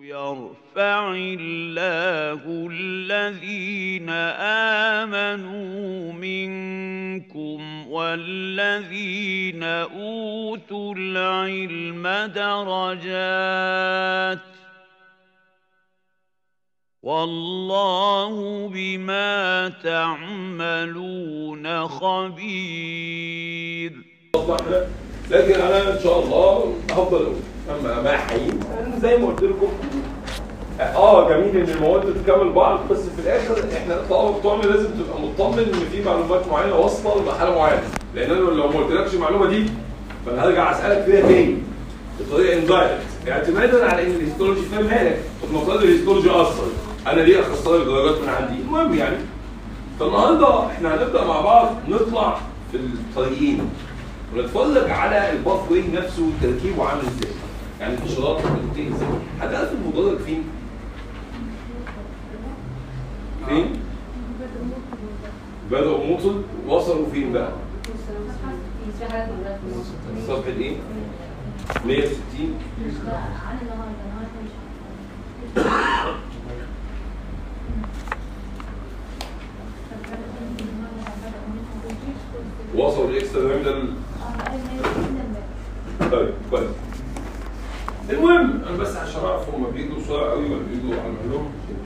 يرفع الله الذين آمنوا منكم والذين أوتوا العلم درجات والله بما تعملون خبير لكن انا ان شاء الله هفضل اقول اما ما حقيقي زي ما قلت لكم اه جميل ان المواد تكمل بعض بس في الاخر احنا الطلبه بتوعنا لازم تبقى مطمن ان في معلومات معينه واصله لمرحله معينه لان انا لو ما قلتلكش المعلومه دي فانا هرجع اسالك فيها تاني بطريقه اندايركت اعتمادا على ان الهيستولوجي فاهمها لك المفروض الهيستولوجي اصلا انا ليه اخسر لك درجات من عندي المهم يعني فالنهارده احنا هنبدا مع بعض نطلع في الطريقين ونتفرج على الباث واي نفسه تركيبه عامل ازاي يعني الاشارات بتنتهي ازاي حد عارف المدرج فين؟ فين؟ بدأوا موصل وصلوا فين بقى؟ صفحة ايه؟ 160 وصلوا الاكسترا ريمدال طيب كويس المهم انا بس عشان اعرف هم بيجوا بسرعه قوي ولا بيجوا على مهلهم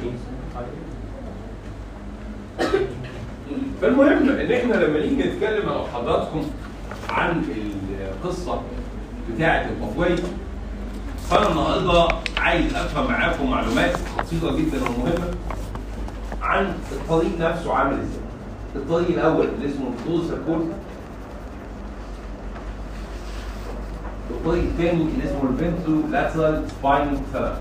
فالمهم ان احنا لما نيجي نتكلم مع حضراتكم عن القصه بتاعه القفوي فانا النهارده عايز افهم معاكم معلومات بسيطه جدا ومهمه عن الطريق نفسه عامل ازاي. الطريق الاول اللي اسمه الدوسر كورت الطريق الثاني اللي اسمه الفنترو لاترال سباينال ثيرابي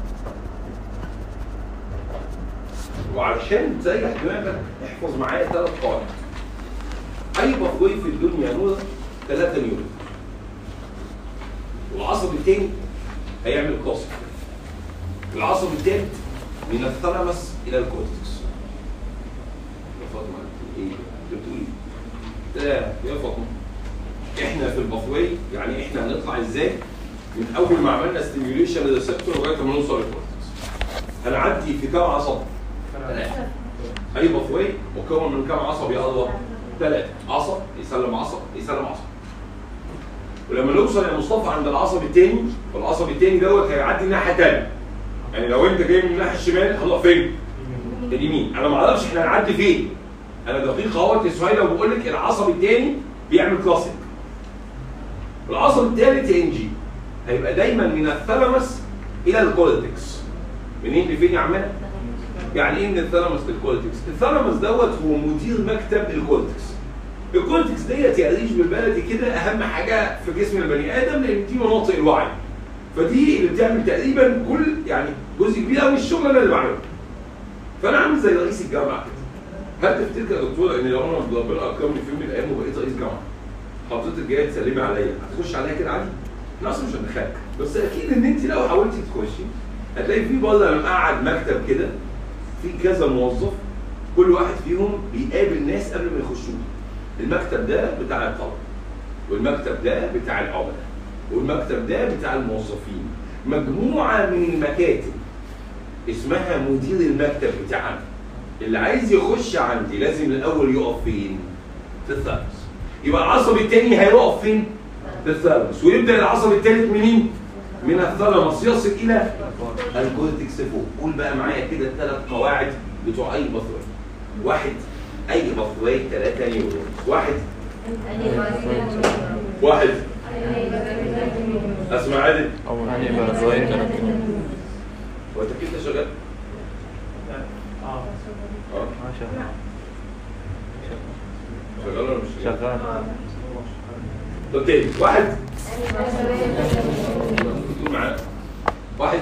وعشان تريح دماغك احفظ معايا ثلاث قواعد اي بفوي في الدنيا نور ثلاثة نيورون العصب الثاني هيعمل كوست العصب الثالث من الثلمس الى الكورتكس يا فاطمه ايه بتقولي لا يا فاطمه احنا في البفوي يعني احنا هنطلع ازاي من اول ما عملنا ستيميوليشن للريسبتور لغايه ما نوصل للكورتكس هنعدي في كام عصب؟ ثلاثه اي بفوي مكون من كام عصب يا الله؟ ثلاثه عصب يسلم عصب يسلم عصب ولما نوصل يا مصطفى عند العصب الثاني فالعصب الثاني دوت هيعدي الناحيه الثانيه يعني لو انت جاي من الناحيه الشمال هتقف فين؟ اليمين انا ما اعرفش احنا هنعدي فين انا دقيق اهوت يا سهيله وبقول لك العصب الثاني بيعمل كلاسيك العصب الثالث يا انجي هيبقى دايما من الثلمس الى الكورتكس منين لفين يا عمنا؟ يعني ايه من الثلمس للكورتكس؟ الثلمس دوت هو مدير مكتب الكورتكس الكورتكس ديت يعيش بالبلدي كده اهم حاجه في جسم البني ادم لان دي مناطق الوعي فدي اللي بتعمل تقريبا كل يعني جزء كبير قوي من الشغل انا اللي بعمله فانا عامل زي رئيس الجامعه كده هل تفتكر يا دكتور ان لو انا ربنا اكرمني في يوم من الايام وبقيت رئيس جامعه حضرتك جايه تسلمي عليا هتخش عليا كده عادي؟ انا اصلا مش هدخلك بس اكيد ان انت لو حاولتي تخشي هتلاقي في بره لما قاعد مكتب كده في كذا موظف كل واحد فيهم بيقابل ناس قبل ما يخشوا المكتب ده بتاع الطلبه والمكتب ده بتاع العملاء والمكتب ده بتاع الموظفين مجموعه من المكاتب اسمها مدير المكتب بتاعنا اللي عايز يخش عندي لازم الاول يقف فين؟ في الثالث يبقى العصب الثاني هيقف فين؟ في الثالث ويبدا العصب الثالث منين؟ من الثلمس يصل الى الكورتكس فوق قول بقى معايا كده الثلاث قواعد بتوع اي بثوي واحد اي بثوي ثلاثه نيورون واحد واحد اسمع عادل أول حاجة يبقى فوائد ثلاث هو انت كده شغال؟ اه اه شغال شغال ولا مش شغال؟ شغال طب تاني واحد تقول معانا واحد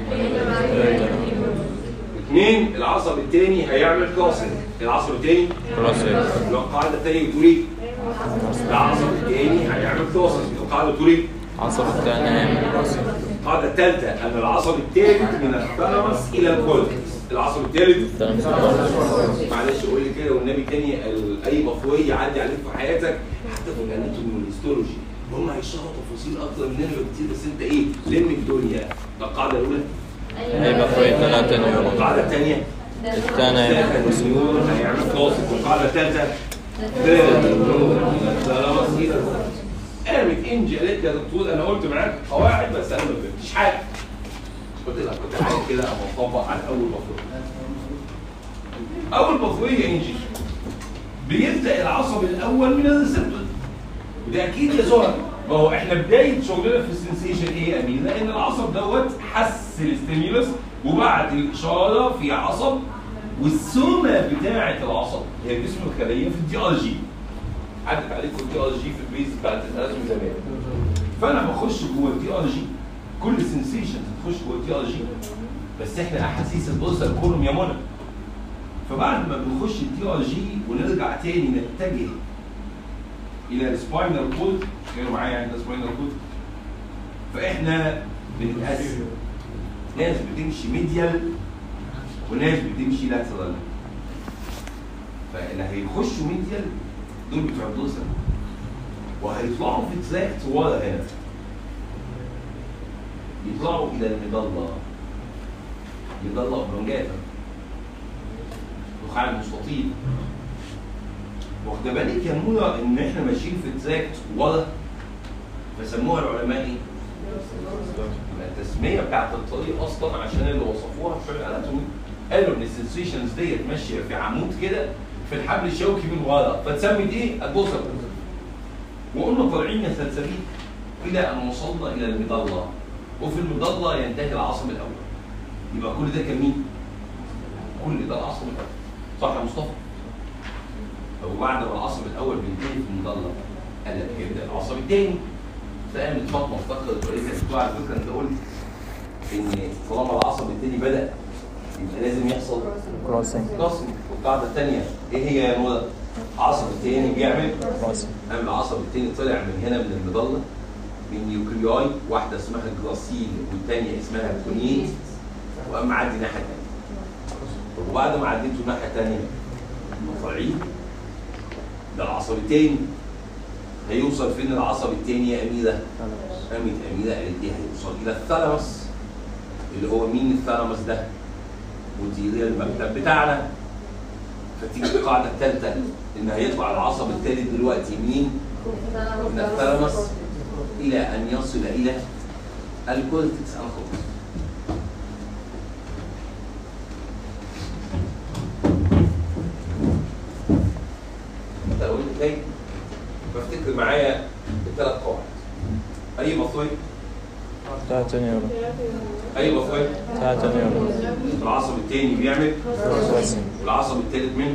اثنين العصب الثاني هيعمل كاسنج العصب الثاني كلاسيك القاعده الثانيه بتقول ايه؟ العصب الثاني هيعمل كاسنج القاعده بتقول ايه؟ عصب الثاني هيعمل كلاسيك القاعده الثالثه ان العصب الثالث من الثالاموس الى الكورتكس العصب الثالث معلش قول لي كده والنبي تاني ال- اي مفوي يعدي عليك في حياتك حتى في الاناتومي والهيستولوجي هم هيشرحوا تفاصيل اكتر مننا بكتير بس انت ايه لم الدنيا ده القاعده الاولى هيبقى فوق 3 نيورون القاعده الثانيه الثاني هيبقى ثلاثة نيورون هيعمل كلاسيك والقاعده الثالثه ثلاثة نيورون الثلاثة إلى الكورتكس. قامت انجي قالت لي يا دكتور انا قلت معاك قواعد بس انا ما فهمتش حاجه قلت لها كنت عايز كده ابقى اطبق على اول مفروض اول مفروض يا انجي بيبدا العصب الاول من الريسبتور وده اكيد يا زهر ما هو احنا بدايه شغلنا في السنسيشن ايه يا امين؟ لان العصب دوت حس الستيمولس وبعت الاشاره في عصب والسمه بتاعه العصب هي جسم الخليه في الدي ار جي عدت عليكم الدي ار جي في البيز بتاعت الاناتومي زمان فانا بخش جوه الدي ار جي كل سنسيشن تخش جوه الدي ار جي بس احنا احاسيس البوصه كلهم يا منى فبعد ما بنخش الدي ار جي ونرجع تاني نتجه الى السباينال كود كانوا معايا يعني السباينال كود فاحنا بنتقسم ناس بتمشي ميديال وناس بتمشي لاترال فاللي هيخشوا ميديال دول بتوع الدوسر وهيطلعوا في تراكت ورا هنا يطلعوا الى المظله مظله اوبلونجاتا نخاع المستطيل واخد بالك يا منى ان احنا ماشيين في تراكت ورا فسموها العلماء ايه؟ يبقى التسميه بتاعت الطريق اصلا عشان اللي وصفوها في الاناتومي قالوا ان السنسيشنز ديت ماشيه في عمود كده في الحبل الشوكي من ورا فتسمت ايه؟ البوصل وقلنا طالعين يا سلسبيل الى ان وصلنا الى المظله وفي المظله ينتهي العصب الاول يبقى كل ده كان مين؟ كل ده العصب الاول صح يا مصطفى؟ وبعد ما العصب الاول بينتهي في المظله قال لك هيبدا العصب الثاني فقامت فاطمه افتكرت وقالت لي دكتور على فكره انت قلت ان طالما العصب الثاني بدا يبقى لازم يحصل كروسنج كاسنج والقاعده الثانيه ايه هي يا نورة؟ العصب الثاني بيعمل كروسنج قام العصب الثاني طلع من هنا من المظله من نيوكلياي واحده اسمها جلاسيل والثانيه اسمها كونيت وقام معدي الناحيه الثانيه وبعد ما عديته الناحيه الثانيه طالعين ده العصب الثاني هيوصل فين العصب الثاني يا اميره؟ قامت اميره قالت لي هيوصل الى الثالاموس اللي هو مين الثالاموس ده؟ مديريه المكتب بتاعنا فتيجي القاعده الثالثه ان هيطلع العصب الثالث دلوقتي منين؟ من الثالاموس الى ان يصل الى الكورتكس انخلص لو انت جاي بفتكر معايا الثلاث قواعد اي مفروض 3 نيورون اي مفروض 3 نيورون العصب الثاني بيعمل كروسنج والعصب الثالث من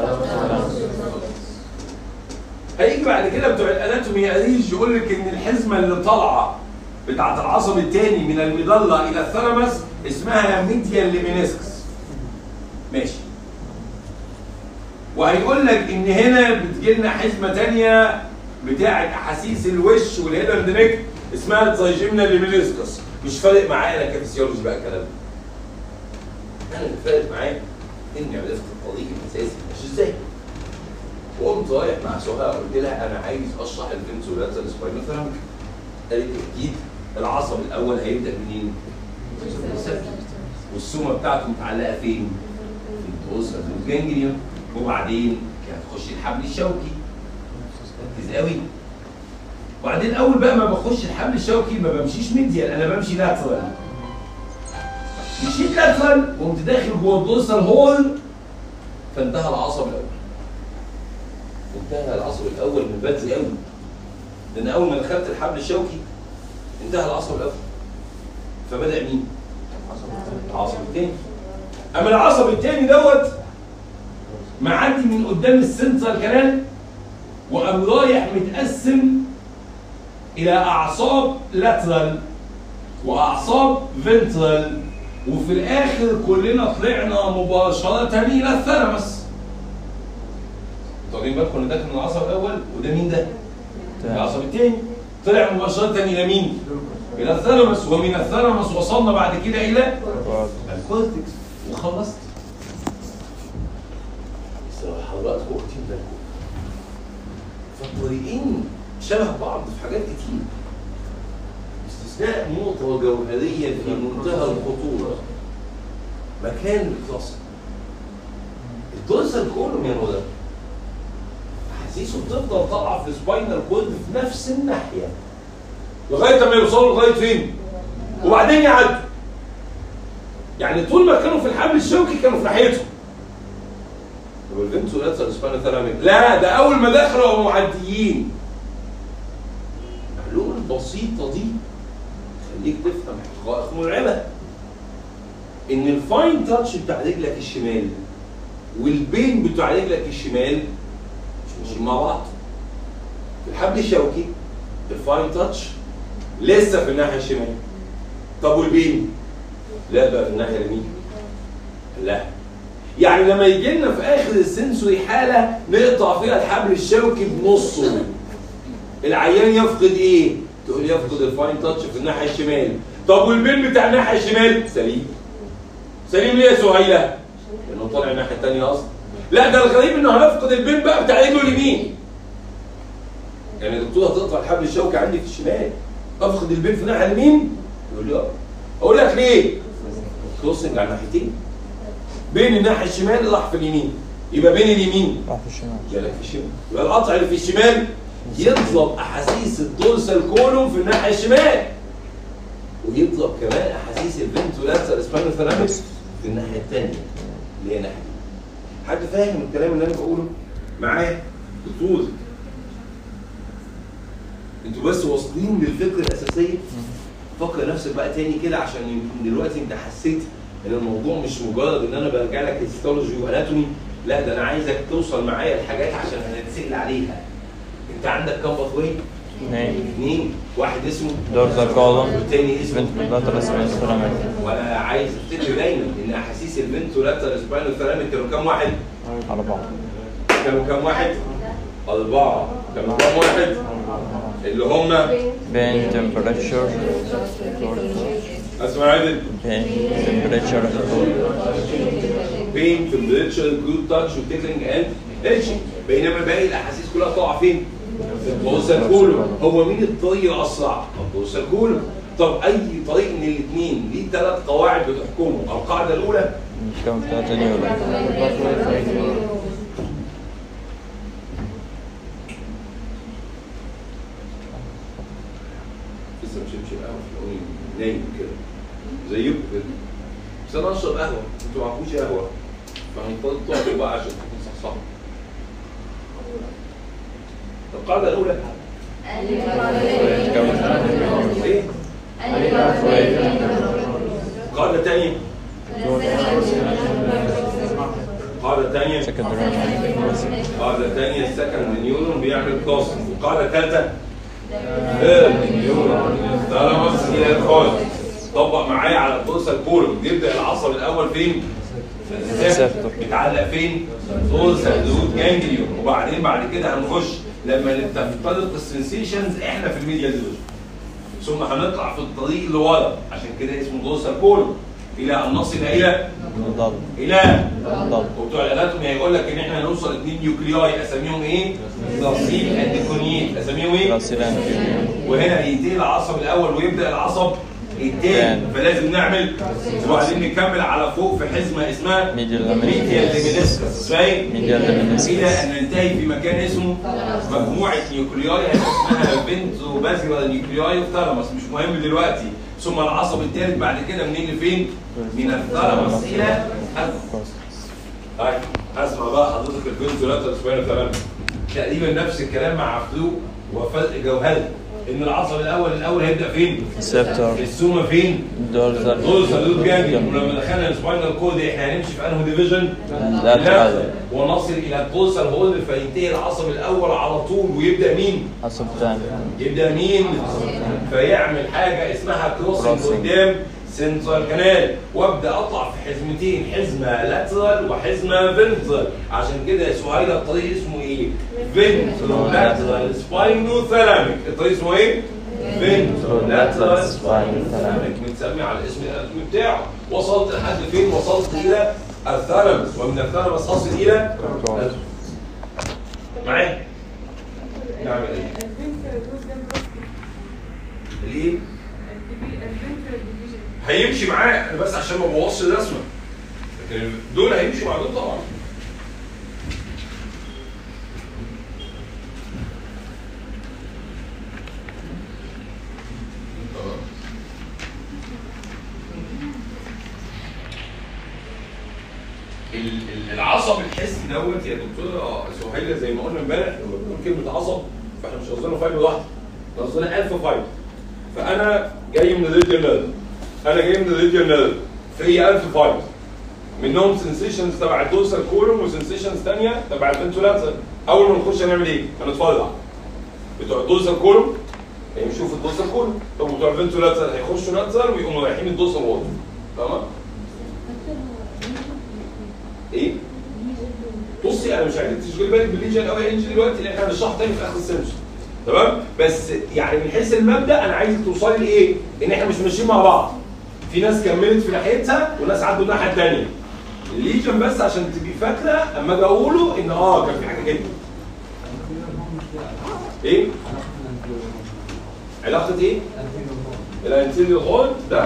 هيجي بعد كده بتوع الاناتومي يا قريش يقول لك ان الحزمه اللي طالعه بتاعت العصب الثاني من المظله الى الثلمس اسمها ميديال ليمينيسكس ماشي وهيقول لك ان هنا بتجي لنا حزمه ثانيه بتاعت احاسيس الوش والهيد اند نيك اسمها الترايجيمنال ليمينيسكس مش فارق معايا انا كفسيولوجي بقى الكلام ده انا اللي فارق معايا اني عرفت الطريق الاساسي ماشي ازاي وقمت رايح مع سهى قلت لها انا عايز اشرح الفنسولاتر سباينال ثيرابي قالت لي اكيد العصب الاول هيبدا منين؟ من السفلي. والسومه بتاعته متعلقه فين؟ في الدوس الجانجليون وبعدين هتخش الحبل الشوكي ركز قوي وبعدين اول بقى ما بخش الحبل الشوكي ما بمشيش ميديال انا بمشي لاترال مشيت لاترال وقمت داخل جوه الدوسال هول فانتهى العصب الاول انتهى العصب الاول من بدري قوي لان اول ما دخلت الحبل الشوكي انتهى العصب الاول فبدا مين؟ العصب الثاني اما العصب الثاني دوت معدي من قدام السنترال كانال وقام رايح متقسم الى اعصاب لاترال واعصاب فنترال وفي الاخر كلنا طلعنا مباشره الى الثلمس واخدين بالكم ان ده كان العصب الاول وده مين ده؟ العصب الثاني طلع مباشره الى مين؟ الى الثلمس ومن الثلمس وصلنا بعد كده الى الكورتكس وخلصت بس حضراتكم واخدين بالكم فالطريقين شبه بعض في حاجات كتير بس استثناء نقطة جوهرية في منتهى الخطورة مكان الكلاسيك الدورسال كولوم يا هدى احاسيسه بتفضل طالعه في سباينال كولد في نفس الناحيه لغايه ما يوصلوا لغايه فين؟ وبعدين يعدوا يعني طول ما كانوا في الحبل الشوكي كانوا في ناحيتهم طب الفنتو لاترال سباينال ثيراميك لا ده اول ما دخلوا هم معديين الحلول البسيطه دي تخليك تفهم حقائق مرعبه ان الفاين تاتش بتاع رجلك الشمال والبين بتاع رجلك الشمال مش ماشيين مع بعض في الحبل الشوكي الفاين تاتش لسه في الناحيه الشمال طب والبين لا بقى في الناحيه اليمين لا يعني لما يجي لنا في اخر السنسوري حاله نقطع فيها الحبل الشوكي بنصه العيان يفقد ايه؟ تقول يفقد الفاين تاتش في الناحيه الشمال طب والبين بتاع الناحيه الشمال سليم سليم ليه يا سهيله؟ لانه طالع الناحيه الثانيه اصلا لا ده الغريب انه هيفقد البين بقى بتاع رجله اليمين يعني يا دكتور هتقطع الحبل الشوكي عندي في الشمال افقد البين في الناحيه اليمين يقول لي اه اقول لك ليه؟ كروسنج على الناحيتين بين الناحيه الشمال راح في اليمين يبقى بين اليمين راح في الشمال جالك في الشمال يبقى القطع اللي في الشمال يطلب احاسيس الدورسال كولوم في الناحيه الشمال ويطلب كمان احاسيس الفنتولاتر سباينال ثيراميك في الناحيه الثانيه اللي هي ناحيه حد فاهم الكلام اللي انا بقوله معايا دكتور انتوا بس واصلين للفكره الاساسيه فكر نفسك بقى تاني كده عشان يمكن دلوقتي انت حسيت ان الموضوع مش مجرد ان انا برجع لك هيستولوجي واناتومي لا ده انا عايزك توصل معايا لحاجات عشان هنتسال عليها انت عندك كام باثوي؟ اثنين اثنين واحد اسمه دورزال كولوم والتاني اسمه فنترال سباينال ثيراميك وانا عايز افتكر دايما ان احاسيس الفنتولاتر سباينال ثيراميك كانوا كام واحد؟ أربعة كانوا كام واحد؟ أربعة كانوا كام واحد؟ اللي هم بين تمبريتشر اسمع عادل بين تمبريتشر بين تمبريتشر جود تاتش وتيكلينج اند اتشنج بينما باقي الاحاسيس كلها تقع فين؟ في البوصل كله هو مين الطريق الاسرع؟ البوصل كله طب اي طريق من الاثنين ليه ثلاث قواعد بتحكمه القاعده الاولى كم بتاعت نيورون لسه مش مش قهوه في الأول نايم كده زيكم كده بس انا اشرب قهوه انتوا معكوش قهوه فهنضطر تقعدوا بقى عشان تكون صحصحوا القاعده الاولى ايه؟ قاعده ثانيه قاعده ثانيه سكندري قاعده ثانيه السكند نيورون بيعمل كوست القاعده الثالثه النيورون ثالاموس الى الخارج طبق معايا على البورصه الكولوم بيبدا العصب الاول فين؟ السيرتور. بيتعلق فين؟ بورصه الروت جانجليون وبعدين بعد كده هنخش لما نفترق السنسيشنز احنا في الميديا ديفيجن ثم هنطلع في الطريق اللي ورا عشان كده اسمه بورصه الكولوم الى ان نصل الى ضل الى ضل وبتوع الاناتومي هيقول لك ان احنا هنوصل اثنين نيوكلياي اساميهم ايه؟ نصيب اند اساميهم ايه؟ راسلان وهنا ينتهي العصب الاول ويبدا العصب الثاني فلازم نعمل وبعدين نكمل على فوق في حزمه اسمها Medial ميديال ليمينيسكس اسمها Medial lemniscus. الى ان ننتهي في مكان اسمه مجموعه نيوكلياي هيبقى اسمها بنتو بازيلار نيوكلياي وثالاموس مش مهم دلوقتي ثم العصب الثالث بعد كده منين لفين؟ من الثالاموس الى الفوق. طيب اسمع بقى حضرتك الفنتولاتر سباينال ثيرابي تقريبا نفس الكلام مع فلو وفرق جوهري ان العصب الاول الاول هيبدا فين؟ سيرتور السومه فين؟ دورزال دول سلوك جانبي ولما دخلنا السباينال كود احنا هنمشي في انه ديفيجن؟ لاترال ونصل الى البولسر هولد فينتهي العصب الاول على طول ويبدا مين؟ عصب ثاني يبدا مين؟ فيعمل حاجه اسمها كروسنج Crossing. قدام سنترال كانال وابدا اطلع في حزمتين حزمه لاترال وحزمه فنترال عشان كده سهيله الطريق اسمه ايه؟ فنترو لاترال سباينو ثلاميك الطريق اسمه ايه؟ فنترو لاترال سباينو ثلاميك متسمي على اسم الاناتومي بتاعه وصلت لحد فين؟ وصلت الى الثالاموس ومن الثالاموس اصل الى معايا؟ نعمل ايه؟ ليه؟ هيمشي معاه انا بس عشان ما بوظش الرسمه لكن دول هيمشوا مع دول طبعا ال- ال- العصب الحسي دوت يا دكتوره سهيله زي ما قلنا امبارح لما بنقول كلمه عصب فاحنا مش قصدنا فايبر واحده احنا قصدنا 1000 فايبر فانا جاي من الراديال نيرف انا جاي من الراديال نيرف في 1000 فايبر منهم سنسيشنز تبع الدوسر كولوم وسنسيشنز ثانيه تبع الفنتولاتر اول ما نخش هنعمل ايه؟ هنتفرع بتوع الدوسر كولوم هيمشوا في الدوسر كولوم طب بتوع الفنتولاتر هيخشوا ناتزر ويقوموا رايحين الدوسر ووتر تمام؟ ايه؟ بصي انا مش عايزك تشغلي بالك بالليجن قوي يا انجي دلوقتي لان احنا هنشرح تاني في اخر السمستر تمام بس يعني من حيث المبدا انا عايزك توصلي لايه؟ ان احنا مش ماشيين مع بعض في ناس كملت في ناحيتها وناس عدوا الناحيه الثانيه الليجن بس عشان تبقي فاكره اما اجي اقوله ان اه كان في حاجه كده ايه؟ علاقه ايه؟ الانتيريور هول ده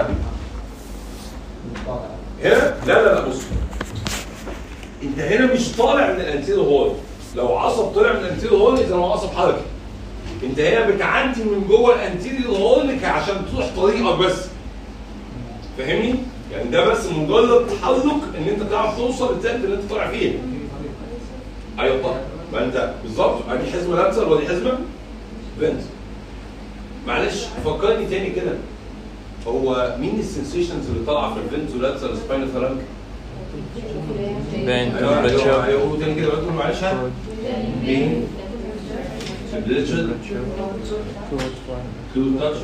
هنا لا لا لا بص انت هنا مش طالع من الانتيريور هول لو عصب طلع من الانتيريور هول اذا هو عصب حركي انت هنا بتعدي من جوه الانتيريور هول عشان تروح طريقك بس فاهمني؟ يعني ده بس مجرد تحرك ان انت تعرف توصل للتانك اللي انت طالع فيه ايوه طبعا ما انت بالظبط ادي حزمه لانسر ودي حزمه فينت معلش فكرني تاني كده هو مين السنسيشنز اللي طالعه في الفينت ولانسر سباينال ثرانك؟ بين ايوه ايوه تمبرتشر ايوه قولوا تاني كده بقى تقولوا معلش ها بين تمبريتشر فلويد تاتش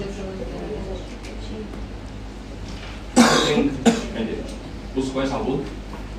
بص كويس على البوط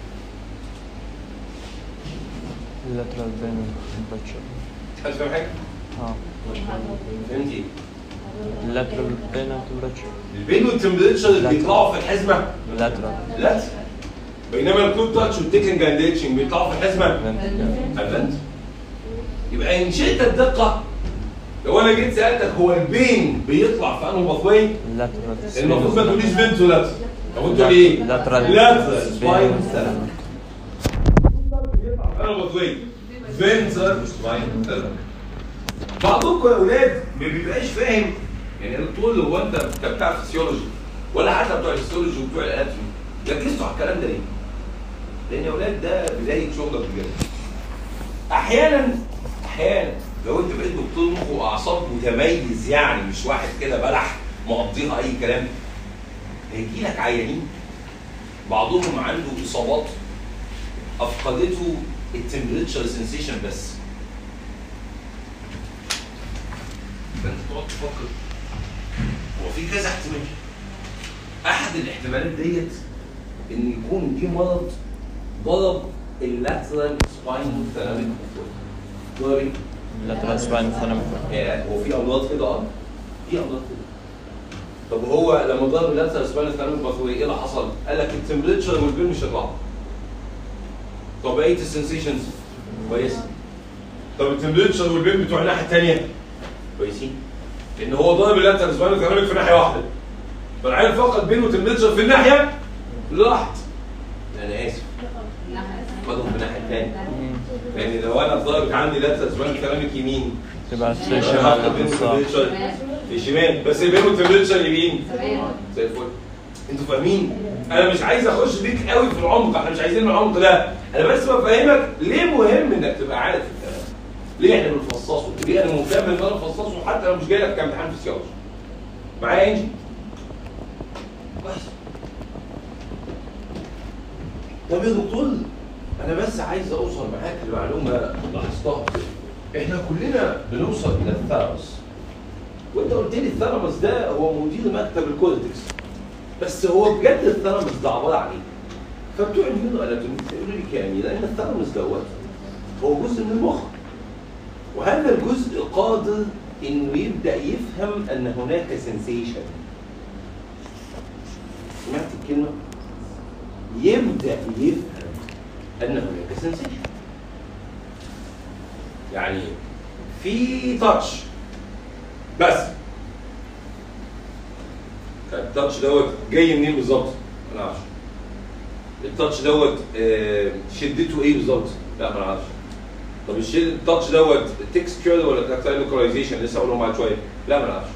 lateral بين تمبرتشر حد فاهم حاجه؟ اه فهمت ايه؟ lateral بين تمبرتشر البين والتمبريتشر اللي بيطلعوا في الحزمه lateral لا بينما الكلود تاتش والتيكنج اند اتشنج بيطلعوا في الحزمه vent افنت يبقى ان شئت الدقه لو انا جيت سالتك هو البين بيطلع في انه باثوي lateral المفروض ما تقوليش بنت ولا المفروض تقول ايه؟ lateral lateral spine spine therapy. انا بطوي فينتر سباين بعضكم يا اولاد ما بيبقاش فاهم يعني الدكتور هو انت أنت بتاع فسيولوجي ولا حتى بتوع الفسيولوجي وبتوع الاناتومي ركزتوا على الكلام ده ليه؟ لان يا اولاد ده بدايه شغلك بجد احيانا احيانا لو انت بقيت دكتور مخ واعصاب متميز يعني مش واحد كده بلح مقضيها اي كلام هيجي لك عيانين بعضهم عنده اصابات افقدته التمبريتشر سنسيشن بس فانت تقعد تفكر هو في كذا احتمال احد الاحتمالات ديت ان يكون دي مرض ضرب اللاترال سباينال ثيرابيك ضرب lateral spine therapy. يعني هو في امراض كده اه في امراض كده طب هو لما ضرب اللاترال سباينال ثيرابيك باثوي ايه اللي حصل؟ قال لك التمبريتشر والبين مش هيطلعوا طب بقيه السنسيشنز كويسه طب التمبريتشر والبين بتوع الناحيه الثانيه كويسين لان هو ضرب اللاترال سباينال ثيرابيك في ناحيه واحده فالعيال فقد بين وتمبريتشر في الناحيه اللي راحت انا اسف فقدهم في الناحيه الثانيه لان لو انا ضربت عندي لاترال سباينال ثيرابيك يمين تبعت في أنا شمال هاخد بين القصة التمبريتشر في الشمال بس البين والتمبريتشر يمين زي الفل انتوا فاهمين انا مش عايز اخش بيك قوي في العمق احنا مش عايزين العمق ده انا بس بفهمك ليه مهم انك تبقى عارف الكلام ليه احنا بنفصصه ليه انا مهتم ان انا افصصه حتى لو مش جاي لك كامتحان فيسيولوجي معايا يا انجي كويس طب يا دكتور انا بس عايز اوصل معاك لمعلومه لاحظتها احنا كلنا بنوصل الى الثالاموس وانت قلت لي الثالاموس ده هو مدير مكتب الكورتكس بس هو بجد الثالاموس ده عباره عن ايه؟ فبتوع النيورو اناتومي يقولوا لي كامل لان الثالاموس دوت هو جزء من المخ وهذا الجزء قادر انه يبدا يفهم ان هناك سنسيشن سمعت الكلمه؟ يبدا يفهم ان هناك سنسيشن يعني في تاتش بس التاتش دوت جاي منين بالظبط؟ ما نعرفش التاتش دوت آه، شدته ايه بالظبط؟ لا ما نعرفش طب الشيل التاتش دوت تكستشر ولا تاكتايل لوكاليزيشن لسه هقولهم بعد شويه لا ما نعرفش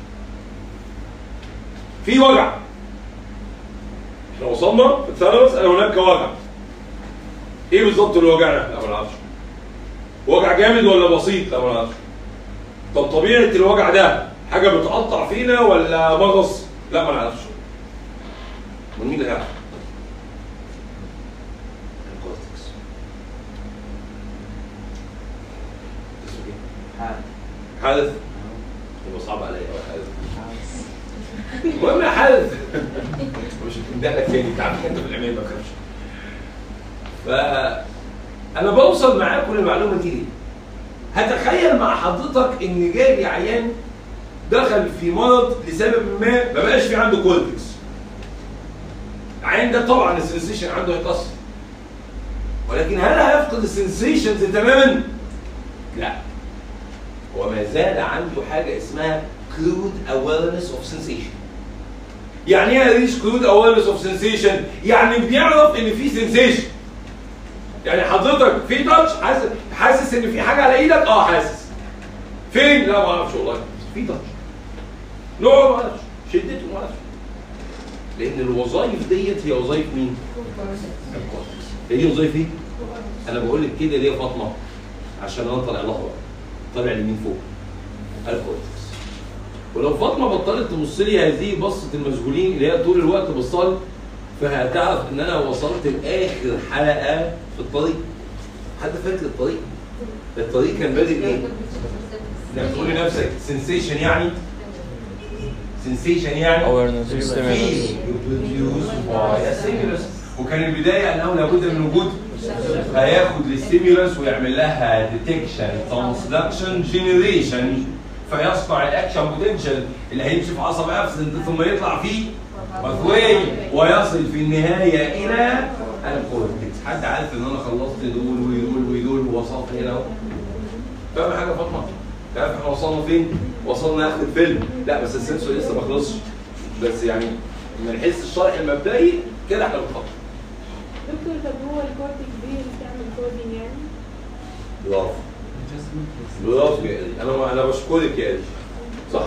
في وجع احنا وصلنا في الثالث ان هناك وجع ايه بالظبط الوجع ده؟ لا ما نعرفش وجع جامد ولا بسيط؟ لا ما نعرفش طب طبيعه الوجع ده حاجه بتقطع فينا ولا مغص؟ لا ما نعرفش من مين اللي هيعرف؟ الكورتكس اسمه ايه؟ حادث يبقى صعب عليا أوي حادث المهم يا حادث مش هتندهلك تاني انت عارف انت في العمال ما تخافش ف انا بوصل معاكم للمعلومه دي ليه؟ هتخيل مع حضرتك ان جالي عيان دخل في مرض لسبب ما ما بقاش في عنده كورتكس العيان ده طبعا السنسيشن عنده هيتاثر ولكن هل هيفقد السنسيشنز تماما؟ لا هو ما زال عنده حاجه اسمها crude awareness of sensation يعني ايه ريش crude awareness of sensation؟ يعني بيعرف ان في sensation يعني حضرتك في تاتش حاسس حاسس ان في حاجه على ايدك اه حاسس فين لا ما اعرفش والله في تاتش نوعه ما اعرفش شدته ما اعرفش لان الوظائف ديت هي وظائف مين؟ الكورتكس هي دي وظائف ايه؟ انا بقول لك كده ليه يا فاطمه؟ عشان انا طالع لها طالع لمين فوق؟ الكورتكس ولو فاطمه بطلت تبص لي هذه بصه المشغولين اللي هي طول الوقت بصال فهتعرف ان انا وصلت لاخر حلقه في الطريق حد فاكر الطريق؟ الطريق كان بادئ ايه؟ انك تقول لنفسك سنسيشن يعني سنسيشن يعني Awareness of feel stimulus. you produce by a stimulus وكان البدايه انه لابد من وجود هياخد الستيمولس ويعمل لها ديتكشن ترانسدكشن جنريشن فيصنع الاكشن بوتنشال اللي هيمشي في عصب افسنت ثم يطلع فيه باثواي ويصل في النهايه الى الكورتكس حد عارف ان انا خلصت دول ودول ودول ووصلت هنا اهو فاهم حاجه يا فاطمه؟ تعرف احنا وصلنا فين؟ وصلنا اخر الفيلم لا بس السنسور لسه ما خلصش بس يعني من حيث الشرح المبدئي كده احنا بنخطط دكتور طب هو الكورتكس دي اللي بتعمل كودينج يعني؟ برافو برافو يا ادي انا انا بشكرك يا ادي صح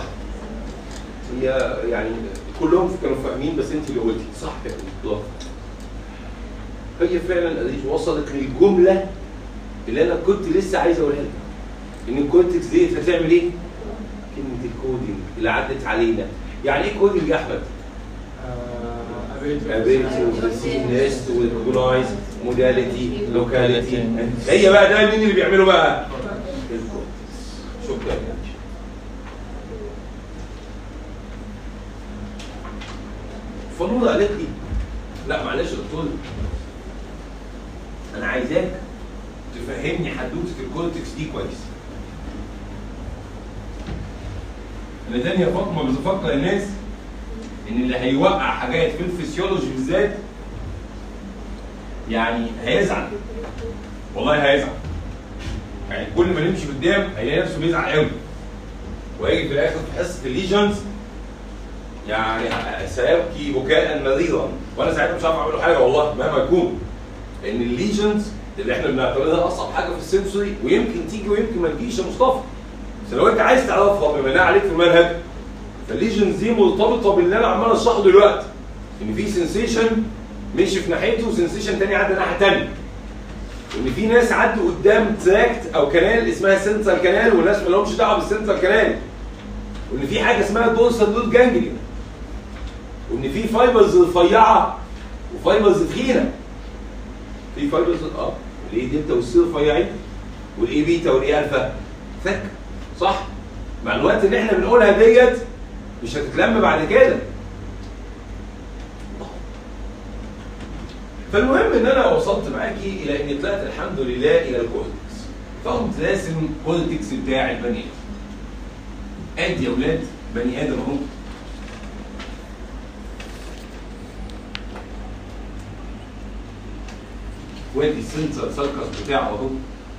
هي يعني كلهم كانوا فاهمين بس انت اللي قلتي صح يا ادي برافو هي فعلا ادي وصلت للجمله اللي انا كنت لسه عايز اقولها لك ان الكورتكس دي هتعمل ايه؟ كلمه الكودينج اللي عدت علينا يعني ايه كودينج يا احمد؟ ability to receive nest to recognize modality locality هي بقى ده مين اللي بيعمله بقى؟ الكورتكس شكرا يا باشا. فنور قالت لي لا معلش يا دكتور انا عايزاك تفهمني حدوته الكورتكس دي كويس انا تاني يا فاطمه بفكر الناس ان اللي هيوقع حاجات في الفسيولوجي بالذات يعني هيزعل والله هيزعل يعني كل ما نمشي قدام هيلاقي نفسه بيزعل قوي ويجي في الاخر في حصه الليجنز يعني سيبكي بكاء مريضا وانا ساعتها مش عارف اعمل له حاجه والله مهما يكون لان الليجنز اللي احنا بنعتبرها اصعب حاجه في السنسوري ويمكن تيجي ويمكن ما تجيش يا مصطفى بس لو انت عايز تعرفها بما انها عليك في المنهج فالليجنز دي مرتبطه باللي انا عمال اشرحه دلوقتي ان في سنسيشن مشي في ناحيته وسنسيشن تاني عدى ناحيه تانيه وان في ناس عدوا قدام تراكت او كنال اسمها سنترال كنال وناس ما لهمش دعوه بالسنترال كنال وان في حاجه اسمها دورسال روت جانجليون وان في فايبرز رفيعه وفايبرز تخينه في فايبرز اه الاي دلتا والسي رفيعين والاي بيتا والاي الفا ثك صح المعلومات اللي احنا بنقولها ديت مش هتتلم بعد كده فالمهم ان انا وصلت معاكي الى اني طلعت الحمد لله الى الكورتكس فقمت راسم الكورتكس بتاع البني ادم ادي يا اولاد بني ادم اهو وادي السنتر سيركس بتاعه اهو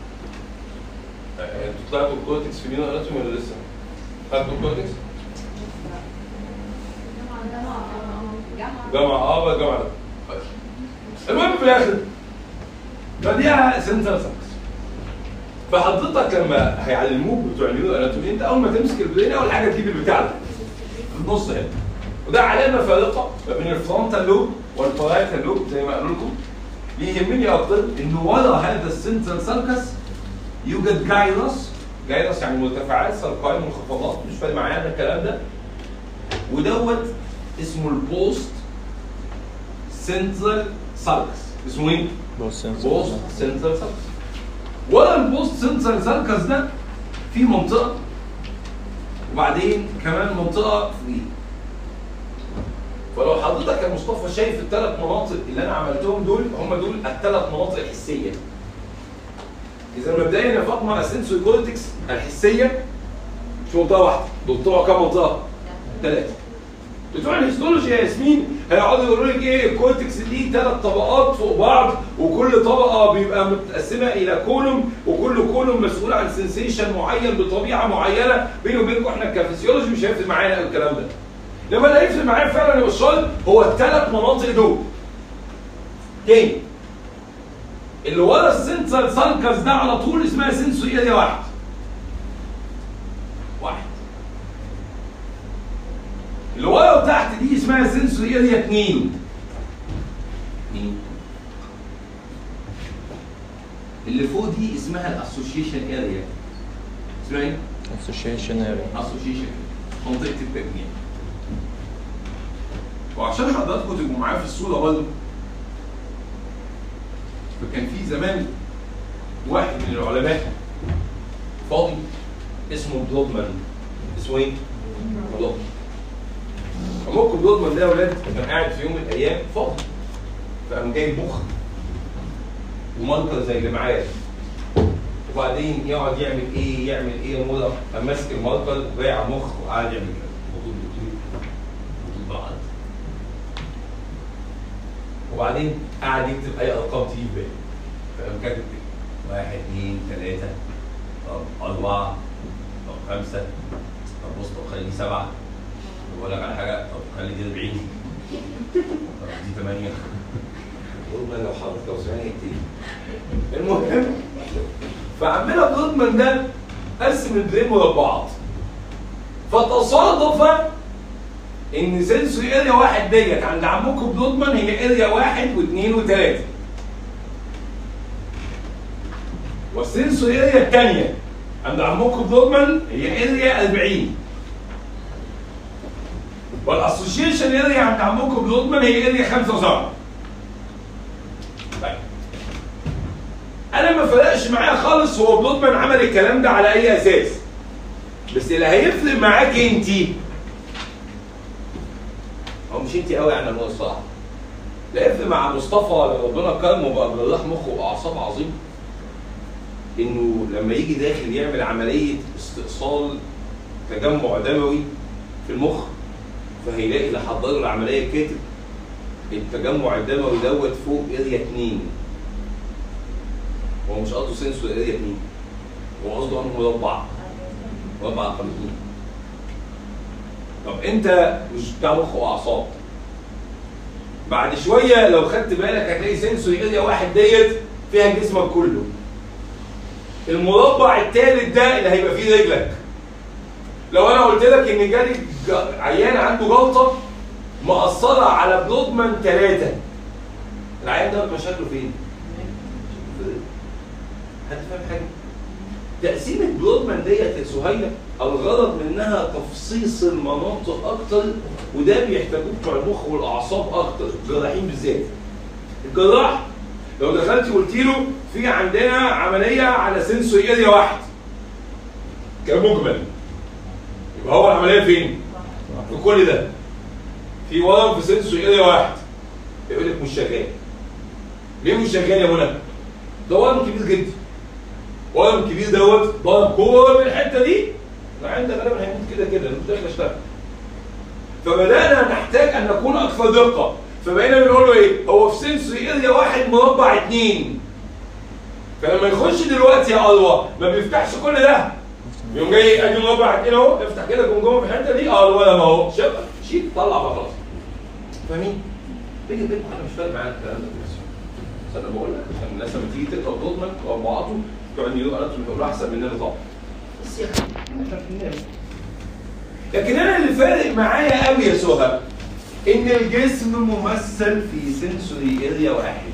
آه، انتوا طلعتوا الكورتكس في نيو اناتومي ولا لسه؟ خدتوا الكورتكس؟ جمع اه بقى جمع ده طيب. المهم في الاخر فدي سنتر سكس فحضرتك لما هيعلموك بتوع النيورو اناتومي انت اول ما تمسك البرين اول حاجه تجيب البتاع ده في النص هنا وده علامه فارقه ما بين الفرونتال لوب والبارايتال لوب زي ما قالوا لكم يهمني اكتر ان ورا هذا السنترال سالكس يوجد جايروس جايروس يعني مرتفعات سالكاي منخفضات مش فارق معايا انا الكلام ده ودوت اسمه البوست سنترال سالكس اسمه ايه؟ بوست بوست سنترال سالكس ورا البوست سنترال سالكس ده في منطقه وبعدين كمان منطقه فري فلو حضرتك يا مصطفى شايف الثلاث مناطق اللي انا عملتهم دول هم دول الثلاث مناطق الحسيه اذا مبدئيا يا فاطمه السنسوري كورتكس الحسيه مش منطقه واحده دول بتوع كام منطقه؟ ثلاثه بتوع الهيستولوجي يا ياسمين هيقعدوا يقولوا لك ايه الكورتكس دي ثلاث طبقات فوق بعض وكل طبقه بيبقى متقسمه الى كولوم وكل كولوم مسؤول عن سنسيشن معين بطبيعه معينه بيني وبينكم احنا كفسيولوجي مش هيفرق معانا قوي الكلام ده لما اللي هيفرق معايا فعلا يا بشار هو الثلاث مناطق دول تاني اللي ورا السنترال سالكس ده على طول اسمها سنسوري اريا واحد واحد اللي ورا وتحت دي اسمها سنسوري اريا اثنين اثنين اللي فوق دي اسمها الاسوشيشن اريا اسمها ايه؟ association area اسوشيشن منطقه التجميع وعشان حضراتكم تبقوا معايا في الصوره برضه فكان في زمان واحد من العلماء فاضي اسمه بلودمان اسمه ايه؟ بلودمان عمركم بلودمان ده يا ولاد كان قاعد في يوم من الايام فاضي فقام جايب مخ ومنطقه زي اللي معايا وبعدين يقعد يعمل ايه يعمل ايه مره قام ماسك المركل وقع مخ وقعد يعمل كده بطول بطول بطول بعض وبعدين قعد يكتب اي ارقام تيجي في باله فقام كاتب كده واحد اثنين ثلاثة طب أربعة طب خمسة طب بص طب خلي دي سبعة بقول لك على حاجة طب خلي دي 40 طب دي 8 قلنا لو حضرتك لو سمعني كتير المهم فعمنا بلودمان ده قسم البرين مربعات فتصادف ان سنسوري اريا واحد ديت عند عمكم بلودمان هي اريا واحد واثنين وثلاثه والسنسوري اريا الثانيه عند عمكم بلودمان هي اريا 40 والاسوشيشن اريا عند عمكم بلودمان هي اريا 75 طيب انا ما فرقش معايا خالص هو بلودمان عمل الكلام ده على اي اساس بس اللي هيفرق معاك انت هو مش انت قوي يعني هو الصراحه لا يفرق مع مصطفى ربنا كرمه بقى جراح مخ واعصاب عظيم انه لما يجي داخل يعمل عمليه استئصال تجمع دموي في المخ فهيلاقي اللي حضر له العمليه كاتب التجمع الدموي دوت فوق اريا 2 هو مش قصده سنسور اريا 2 هو قصده انه مربع مربع قلبين طب انت مش بتاع مخ واعصاب بعد شويه لو خدت بالك هتلاقي سنسوري اريا واحد ديت فيها جسمك كله المربع الثالث ده اللي هيبقى فيه رجلك لو انا قلت لك ان جالي ج- عيان عنده جلطه مأثره على بلودمان ثلاثه العيان ده مشاكله فين؟ حد فاهم حاجه؟ تقسيمة بلودمان ديت يا سهيلة الغرض منها تفصيص المناطق أكتر وده بيحتاجوه بتوع المخ والأعصاب أكتر الجراحين بالذات. الجراح لو دخلت وقلت له في عندنا عملية على سنسوري اريا واحد كمجمل يبقى هو العملية فين؟ في كل ده في ورم في سنسوري اريا واحد يقول لك مش شغال ليه مش شغال يا منى؟ ده ورم كبير جدا ورم كبير دوت ضرب كل الحته دي العين ده غالبا هيموت كده كده مش داخل اشتغل فبدانا نحتاج ان نكون اكثر دقه فبقينا بنقول له ايه هو في سنسوري اريا واحد مربع اتنين فلما يخش دلوقتي يا اروى ما بيفتحش كل ده يقوم جاي ادي مربع اتنين اهو افتح كده جمجمه في الحته دي اه الولد اهو شاف شيل طلع بقى خلاص فاهمين؟ بيني وبينكم انا مش فارق معايا الكلام ده كله بس انا بقول لك عشان الناس لما تيجي تقرا دوتمنت واربعاته تقعد يقولوا انا بتقول احسن مننا طبعا بس يا اخي احنا بننام لكن انا اللي فارق معايا قوي يا سهى ان الجسم ممثل في سنسوري اريا واحد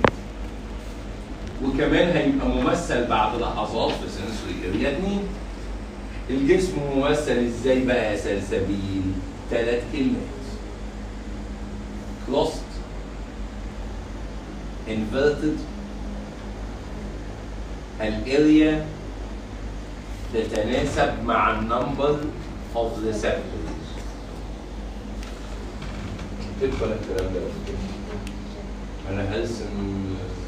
وكمان هيبقى ممثل بعد لحظات في سنسوري اريا اتنين الجسم ممثل ازاي بقى يا سلسبيل ثلاث كلمات closed inverted الاريا تتناسب مع النمبر of the sectors تدخل الكلام ده انا هرسم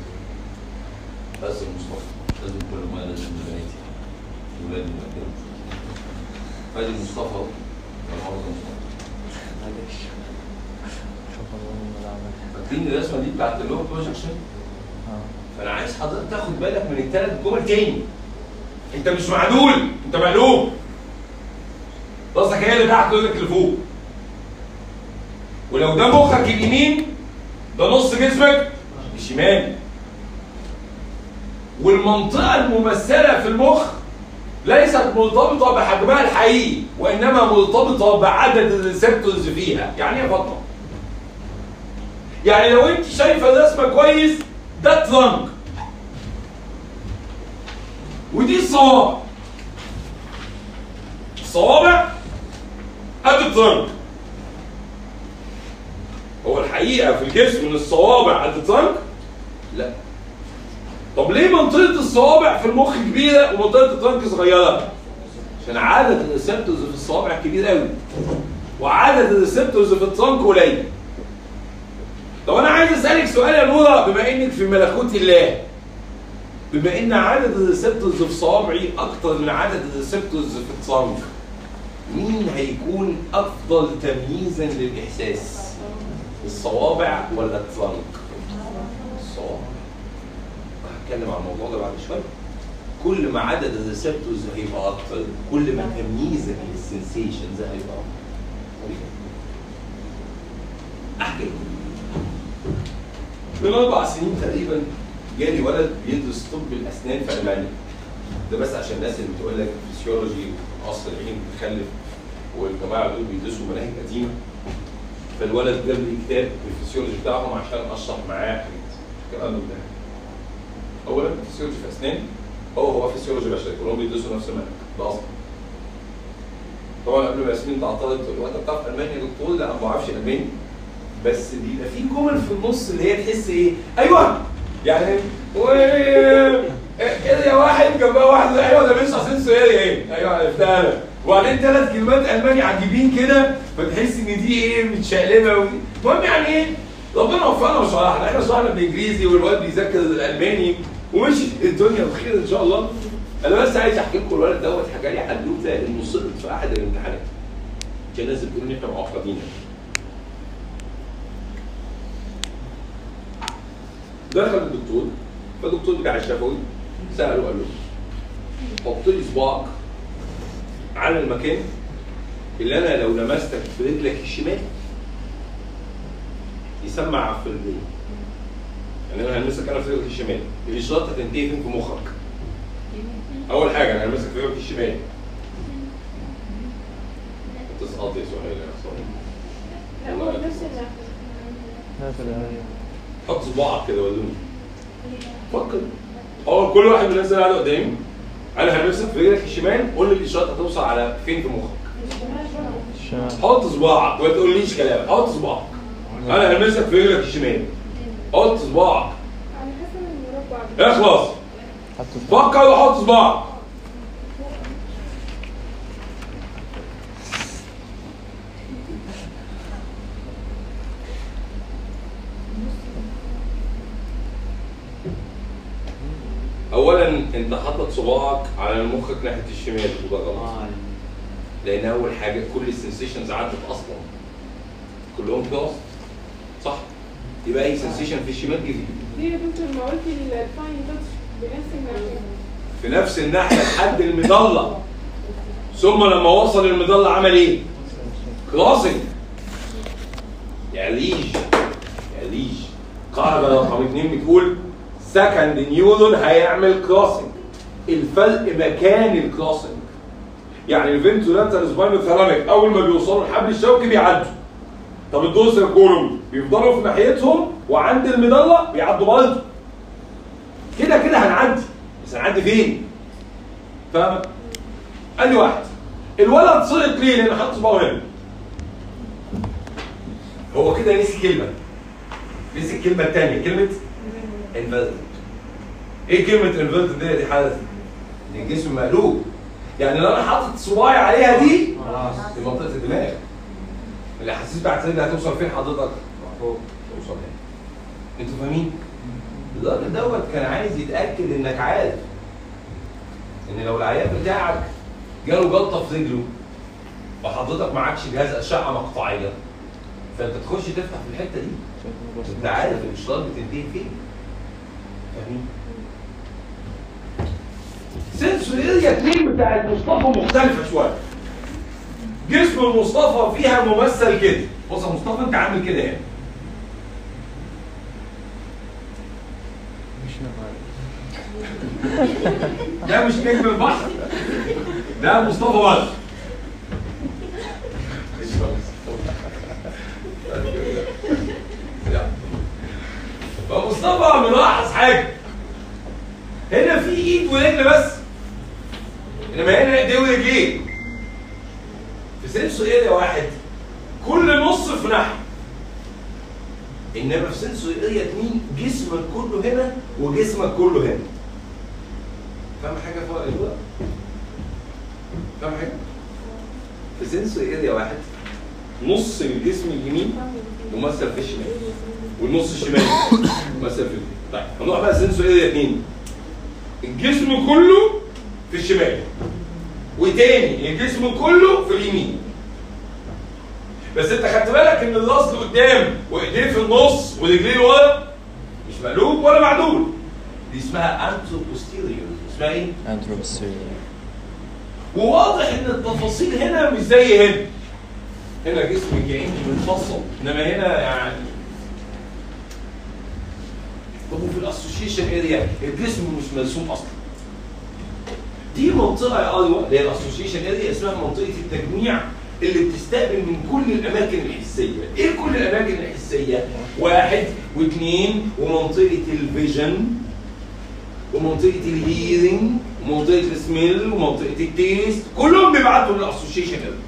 هرسم مصطفى لازم كل ما ارسم بناتي ولادي مكان ادي مصطفى اهو الحافظ مصطفى معلش شوف الله من العمل فاكرين الرسمه دي بتاعت اللو بروجكشن اه فانا عايز حضرتك تاخد بالك من الثلاث جمل تاني انت مش معدول انت مقلوب راسك هي اللي تحت ورجلك اللي فوق ولو ده مخك اليمين ده نص جسمك الشمال والمنطقة الممثلة في المخ ليست مرتبطة بحجمها الحقيقي وإنما مرتبطة بعدد الريسبتورز فيها يعني إيه يا فاطمة؟ يعني لو أنت شايفة الرسمة كويس ده ترنك ودي الصوابع الصوابع قد الترنك هو الحقيقة في الجسم ان الصوابع قد الترنك؟ لا طب ليه منطقة الصوابع في المخ كبيرة ومنطقة الترنك صغيرة؟ عشان عدد الريسبتورز في الصوابع كبير قوي وعدد الريسبتورز في الترنك قليل طب انا عايز اسالك سؤال يا نوره بما انك في ملكوت الله بما ان عدد الريسبتورز في صوابعي اكتر من عدد الريسبتورز في الترنك مين هيكون افضل تمييزا للاحساس الصوابع ولا الترنك الصوابع هتكلم عن الموضوع ده بعد شويه كل ما عدد الريسبتورز هيبقى اكتر كل ما تمييزك للسنسيشنز هيبقى اكتر احكي لكم من اربع سنين تقريبا جالي ولد بيدرس طب الاسنان في المانيا ده بس عشان الناس اللي بتقول لك فيسيولوجي قصر العين بتخلف والجماعه دول بيدرسوا مناهج قديمه فالولد جاب لي كتاب الفسيولوجي بتاعهم عشان اشرح معاه حاجات الكلام ده اولا فسيولوجي في اسنان هو هو فسيولوجي بشري كلهم بيدرسوا نفس المنهج ده اصلا طبعا قبل ما ياسمين تعترض تقول له انت بتعرف الماني يا دكتور لا انا ما بعرفش الماني بس بيبقى في جمل في النص اللي هي تحس ايه ايوه يعني و اريا واحد جنبها واحد ايوه ده بيشرح سنسو اريا ايه ايوه عرفتها انا وبعدين ثلاث كلمات الماني عجيبين كده فتحس ان دي ايه متشقلبه ودي المهم يعني ايه ربنا وفقنا وشرحنا احنا شرحنا بالانجليزي والواد بيذاكر الالماني ومشي الدنيا بخير ان شاء الله انا بس عايز احكي لكم الولد دوت حكى لي حدوته انه سقط في احد الامتحانات عشان الناس بتقول ان احنا معقدين دخل الدكتور فالدكتور بتاع الشفوي ساله قال له حط لي صباعك على المكان اللي انا لو لمستك برجلك الشمال يسمع في البين يعني انا هلمسك انا في رجلك الشمال الاشارات هتنتهي فين في مخك اول حاجه انا هلمسك في رجلك الشمال تسقط يا سهيل يا صهيل لا هو نفس اللي لا في الآية حط صباعك كده ولوني فكر هو كل واحد من الناس اللي قاعده قدامي انا هلمسك في رجلك الشمال قول لي الاشارات هتوصل على فين في مخك الشمال حط صباعك ما تقوليش كلام حط صباعك انا هلمسك في رجلك الشمال حط صباعك على حسب المربع اخلص حطوا فكر وحط صباعك اولا انت حاطط صباعك على مخك ناحيه الشمال وده غلط لان اول حاجه كل السنسيشنز عدت اصلا كلهم كلاس صح يبقى اي سنسيشن في الشمال جديد ليه يا دكتور ما قلت الفاين تاتش بنفس الناحية في نفس الناحيه لحد المظله ثم لما وصل المظله عمل ايه؟ كلاسنج يعني ليج تقوليش قاعده رقم اثنين بتقول سكند نيورون هيعمل كروسنج الفرق مكان الكروسنج يعني الفنتولانتال سباينو ثيراميك اول ما بيوصلوا الحبل الشوكي بيعدوا طب الدوسر كولوم بيفضلوا في ناحيتهم وعند المظله بيعدوا برضه كده كده هنعدي بس هنعدي فين؟ فاهم؟ قال لي واحد الولد سقط ليه؟ لان حط صباعه هنا هو كده نسي كلمه نسي الكلمه الثانيه كلمه انفيرتد ايه كلمه انفيرتد دي دي حدث دي الجسم مقلوب يعني لو انا حاطط صباعي عليها دي دي منطقه الدماغ الاحاسيس بتاعت الرجل هتوصل فين حضرتك؟ توصل هنا انتوا فاهمين؟ الراجل دوت كان عايز يتاكد انك عارف ان لو العيان بتاعك جاله جلطه في رجله وحضرتك معكش جهاز اشعه مقطعيه فانت تخش تفتح في الحته دي انت عارف الاشارات بتنتهي فين فاهمين؟ سنسور اريا 2 بتاع المصطفى مختلفه شويه جسم المصطفى فيها ممثل كده بص يا مصطفى انت عامل كده هنا مش نفع ده مش نجم البحر ده مصطفى بدر فمصطفى ملاحظ حاجه هنا في ايد ورجل بس انما هنا ايديه ورجلين في سنسور اريا واحد كل نص في ناحيه انما في سنسور اريا اتنين جسمك كله هنا وجسمك كله هنا فاهم حاجه فوق الوقت فاهم حاجه في سنسور اريا واحد نص الجسم اليمين ممثل في الشمال والنص الشمال ممثل في اليمين طيب هنروح بقى سنسور اريا اتنين الجسم كله في الشمال وتاني الجسم كله في اليمين بس انت خدت بالك ان الراس لقدام وايديه في النص ورجليه ورا مش مقلوب ولا معدول دي اسمها انترو بوستيريور اسمها ايه؟ انتروبسير وواضح ان التفاصيل هنا مش زي هنا هنا جسم كأني منفصل انما هنا يعني طب وفي الاسوشيشن اريا الجسم مش مرسوم اصلا دي منطقه يا ايوه اللي هي الاسوشيشن اريا اسمها منطقه التجميع اللي بتستقبل من كل الاماكن الحسيه ايه كل الاماكن الحسيه واحد واثنين ومنطقه الفيجن ومنطقه الهيرنج ومنطقه السميل ومنطقه التيست كلهم بيبعتوا للاسوشيشن اريا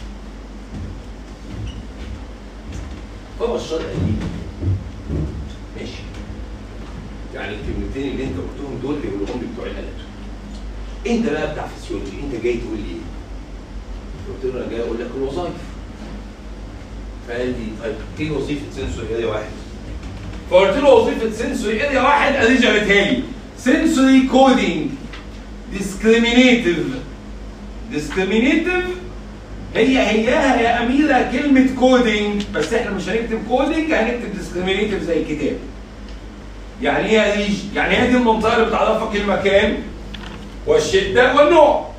هو الشرط قال لي ماشي يعني الكلمتين اللي انت قلتهم دول بيقولهم لي بتوع الالات انت بقى بتاع فسيولوجي انت جاي تقول لي ايه؟ قلت له انا جاي اقول لك الوظائف فقال لي طيب ايه وظيفه سنسور اريا واحد؟ فقلت له وظيفه سنسور اريا واحد قال لي جابتها لي سنسوري كودينج ديسكريمينيتيف ديسكريمينيتيف هي هياها يا اميره كلمه كودينج بس احنا مش هنكتب كودينج هنكتب ديسكريمينيتيف زي الكتاب يعني ايه يا ريج؟ يعني هي دي المنطقه اللي بتعرفك المكان والشده والنوع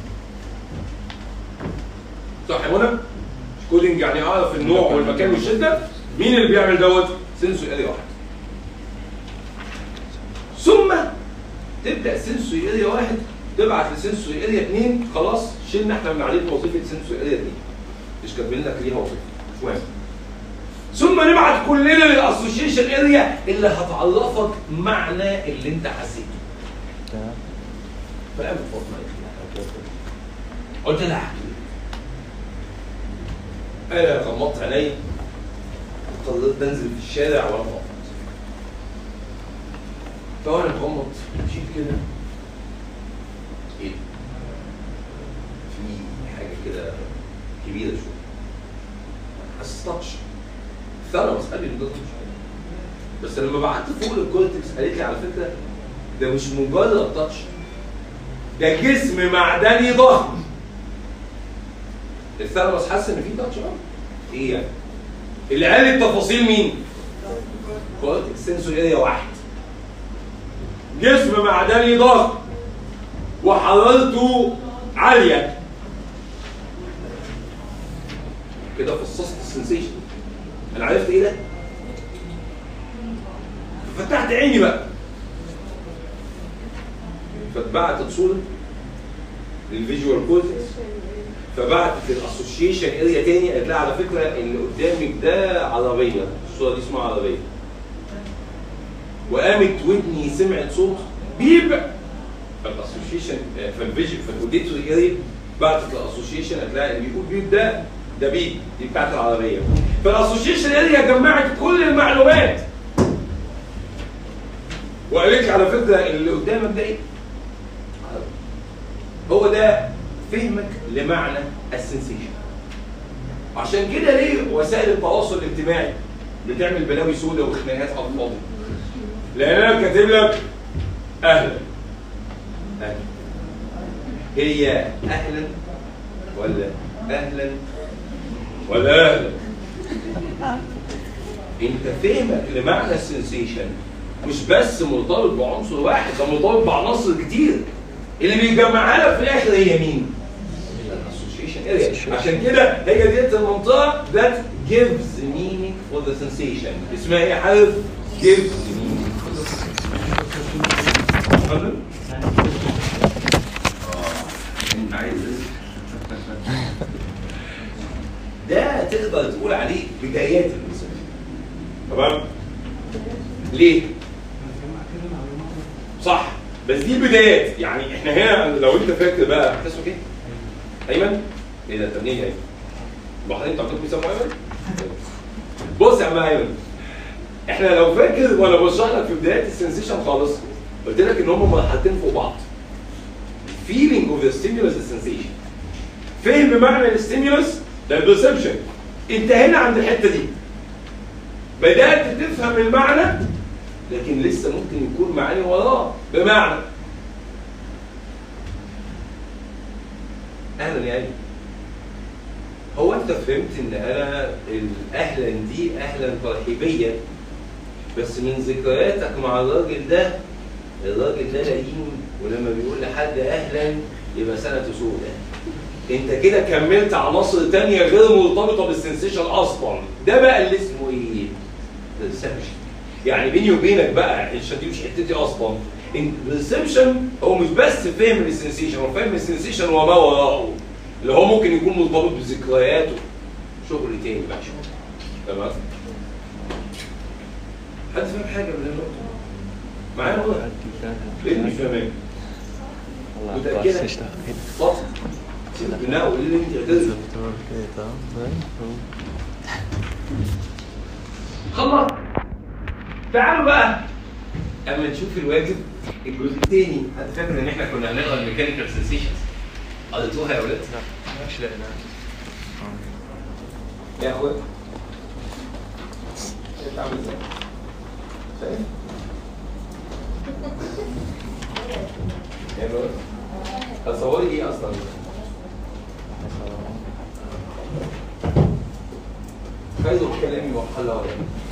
صح يا منى؟ مش كودينج يعني اعرف النوع والمكان والشده مين اللي بيعمل دوت؟ سنسور اريا واحد ثم تبدا سنسور اريا واحد تبعت لسنسور اريا اثنين خلاص شلنا احنا من عليه وظيفه سنسور اريا اثنين مش كاتبين لك ليها وظيفه مش مهم ثم نبعت كلنا للاسوشيشن اريا اللي هتعرفك معنى اللي انت حسيته تمام فقامت فاطمه قالت لي قلت لها احكي انا غمضت عيني قررت بنزل في الشارع وانا مغمض فوانا مغمض مشيت كده ايه ده؟ في حاجه كده كبيره شويه ما حسستش ثرمس قال لي ان ده مش حاجة. بس لما بعت فوق للكورتكس قالت لي على فكره ده مش مجرد تاتش ده جسم معدني ضخم الثرمس حس ان في تاتش اه ايه يعني اللي قال التفاصيل مين كورتكس سنسور اريا واحد جسم معدني ضخم وحرارته عاليه كده فصصت السنسيشن انا عرفت ايه ده فتحت عيني بقى فاتبعتت صوره للفيجوال كورتكس فبعتت الاسوشيشن اريا تاني قالت لها على فكره اللي قدامك ده عربيه الصوره دي اسمها عربيه وقامت ودني سمعت صوت بيب فالاسوشيشن فالفيجن فالاوديتوري اريا بعتت الاسوشيشن قالت لها اللي بيقول بيب ده ده بيب دي بتاعت العربيه فالاسوشيشن اريا جمعت كل المعلومات وقالت لي على فكره اللي قدامك ده ايه؟ هو ده فهمك لمعنى السنسيشن عشان كده ليه وسائل التواصل الاجتماعي بتعمل بلاوي سودة وخناقات على الفاضي لان انا كاتب لك اهلا اهلا هي اهلا ولا اهلا ولا اهلا انت فهمك لمعنى السنسيشن مش بس مرتبط بعنصر واحد ده مرتبط بعناصر كتير اللي بيجمعها لك في الاخر هي مين؟ الاسوشيشن اريا عشان كده هي ديت المنطقه that gives meaning for the sensation اسمها ايه يا حارث؟ gives meaning for the sensation اتفضل. آه، انت عايز ده تقدر تقول عليه بدايات الانسان تمام؟ ليه؟ صح بس دي البدايات يعني احنا هنا لو انت فاكر بقى اسمك ايه؟ ايمن؟ ايه ده انت منين يا ايمن؟ البحرين انت عندكم بيسموا ايمن؟ بص يا عم ايمن احنا لو فاكر وانا بشرح لك في بدايات السنسيشن خالص قلت لك ان هم مرحلتين فوق بعض feeling of the stimulus is sensation فهم معنى الستيمولس ده البرسبشن انت هنا عند الحته دي بدات تفهم المعنى لكن لسه ممكن يكون معاني وراه بمعنى اهلا يا علي هو انت فهمت ان انا الاهلا دي اهلا ترحيبيه بس من ذكرياتك مع الراجل ده الراجل ده لئيم ولما بيقول لحد اهلا يبقى سنه سودة انت كده كملت عناصر تانية غير مرتبطه بالسنسيشن اصلا ده بقى اللي اسمه ايه؟ الريسبشن يعني بيني وبينك بقى عشان دي مش حتتي اصلا الريسبشن هو مش بس فهم السنسيشن هو فهم السنسيشن وما وراءه اللي هو ممكن يكون مرتبط بذكرياته شغل تاني بقى شغل تمام حد فاهم حاجه من النقطه معايا ولا ليه مش فاهمين والله متأكدة؟ خلاص اشتغل صح سيبك منها وقول لي انت اعتذر دكتور كده خلاص تعالوا بقى اما نشوف الواجب الجزء الثاني حد فاكر ان احنا كنا هنقرا الميكانيكال سنسيشنز قريتوها يا ولاد؟ مش لاقينا يا اخويا انت عامل ازاي؟ شايف؟ يا ولاد تصوري ايه اصلا؟ خير كلامي وحل ولا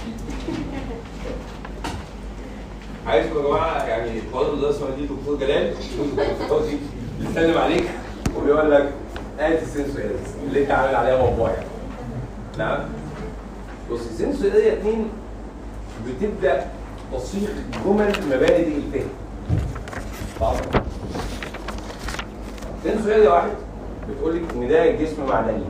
عايزكم يا جماعه يعني الطالب اللي اسمه دي دكتور جلال الدكتور دي بيسلم عليك وبيقول لك ادي السنسوريز اللي انت عامل عليها موضوع يعني نعم بص السنسوري اتنين بتبدا تصيغ جمل مبادئ الفهم طبعا سنسوري واحد بتقول لك ان ده جسم معدني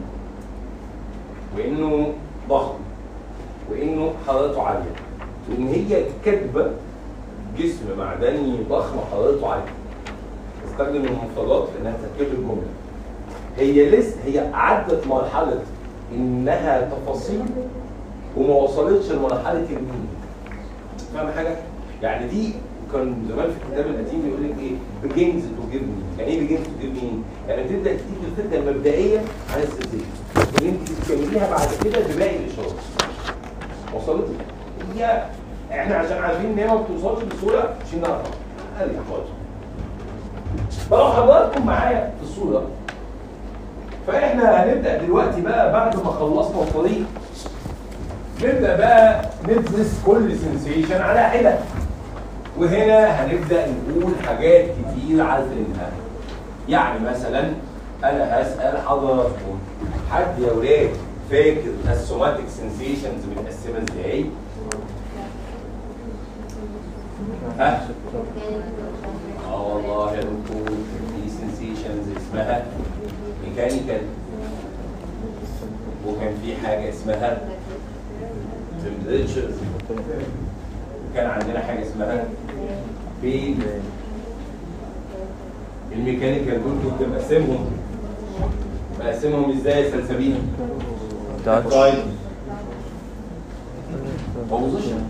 وانه ضخم وانه حرارته عاليه وان هي كاتبه جسم معدني ضخم حرارته عاليه تستخدم المفردات في انها تركب الجمله هي لسه هي عدت مرحله انها تفاصيل وما وصلتش لمرحله المين فاهم حاجه؟ يعني دي كان زمان في الكتاب القديم بيقول لك ايه؟ begins to give me يعني ايه begins to give me؟ يعني بتبدا تديك الفكره المبدئيه عن السلسله وانت تكمليها بعد كده بباقي الاشارات وصلت هي احنا عشان عارفين ان هي ما بتوصلش بسهوله عشان نعرف قال لي خالص فلو حضراتكم معايا في الصوره فاحنا هنبدا دلوقتي بقى بعد ما خلصنا الطريق نبدا بقى ندرس كل سنسيشن على حده وهنا هنبدا نقول حاجات كتير عارفينها يعني مثلا انا هسال حضراتكم حد يا ولاد فاكر السوماتيك سنسيشنز متقسمه ازاي؟ ها؟ اه والله يا دكتور في سنسيشنز اسمها ميكانيكال وكان في حاجه اسمها تمبريتشر وكان عندنا حاجه اسمها بين الميكانيكال دول كنت بقسمهم بقسمهم ازاي يا سلسبيل؟ تاتش طيب وبوزيشن